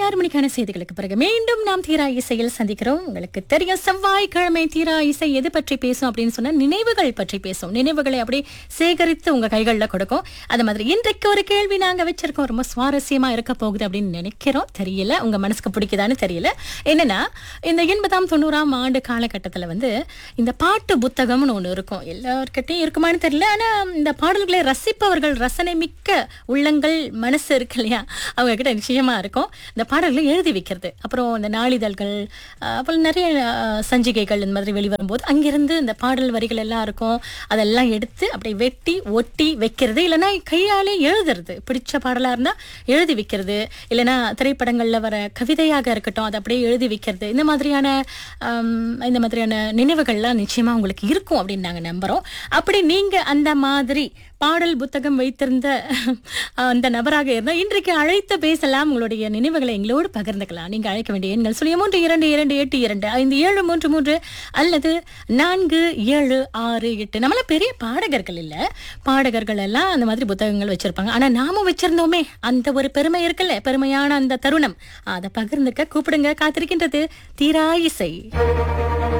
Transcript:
ஆறு மணிக்கான செய்திகளுக்கு பிறகு மீண்டும் நாம் தீரா இசையில் சந்திக்கிறோம் உங்களுக்கு தெரியும் செவ்வாய்க்கிழமை தீரா இசை எது பற்றி பேசும் அப்படின்னு சொன்னா நினைவுகள் பற்றி பேசும் நினைவுகளை அப்படி சேகரித்து உங்க கைகளில் கொடுக்கும் அது மாதிரி இன்றைக்கு ஒரு கேள்வி நாங்க வச்சிருக்கோம் ரொம்ப சுவாரஸ்யமா இருக்க போகுது அப்படின்னு நினைக்கிறோம் தெரியல உங்க மனசுக்கு பிடிக்குதான்னு தெரியல என்னன்னா இந்த எண்பதாம் தொண்ணூறாம் ஆண்டு காலகட்டத்துல வந்து இந்த பாட்டு புத்தகம்னு ஒண்ணு இருக்கும் எல்லார்கிட்டையும் இருக்குமான்னு தெரியல ஆனா இந்த பாடல்களை ரசிப்பவர்கள் ரசனை மிக்க உள்ளங்கள் மனசு இருக்கு இல்லையா அவங்க கிட்ட நிச்சயமா இருக்கும் இந்த பாடல்களை எழுதி வைக்கிறது அப்புறம் இந்த நாளிதழ்கள் அஹ், அப்புறம் நிறைய அஹ், சஞ்சிகைகள் இந்த மாதிரி வெளிவரும்போது அங்கிருந்து இந்த பாடல் வரிகள் எல்லாம் இருக்கும் அதெல்லாம் எடுத்து அப்படியே வெட்டி ஒட்டி வைக்கிறது இல்லைன்னா கையாலே எழுதுறது பிடிச்ச பாடலா இருந்தா எழுதி வைக்கிறது இல்லைன்னா திரைப்படங்கள்ல வர கவிதையாக இருக்கட்டும் அதை அப்படியே எழுதி வைக்கிறது இந்த மாதிரியான ஆம், இந்த மாதிரியான நினைவுகள்லாம் நிச்சயமா உங்களுக்கு இருக்கும் அப்படின்னு நாங்க நம்புறோம் அப்படி நீங்க அந்த மாதிரி பாடல் புத்தகம் வைத்திருந்த அந்த நபராக இருந்தால் இன்றைக்கு அழைத்து பேசலாம் உங்களுடைய நினைவுகளை எங்களோடு பகிர்ந்துக்கலாம் நீங்க அழைக்க வேண்டிய எண்கள் சுழிய மூன்று இரண்டு இரண்டு எட்டு இரண்டு ஐந்து ஏழு மூன்று மூன்று அல்லது நான்கு ஏழு ஆறு எட்டு நம்மள பெரிய பாடகர்கள் இல்ல பாடகர்கள் எல்லாம் அந்த மாதிரி புத்தகங்கள் வச்சிருப்பாங்க ஆனா நாம வச்சிருந்தோமே அந்த ஒரு பெருமை இருக்குல்ல பெருமையான அந்த தருணம் அதை பகிர்ந்துக்க கூப்பிடுங்க காத்திருக்கின்றது தீரா இசை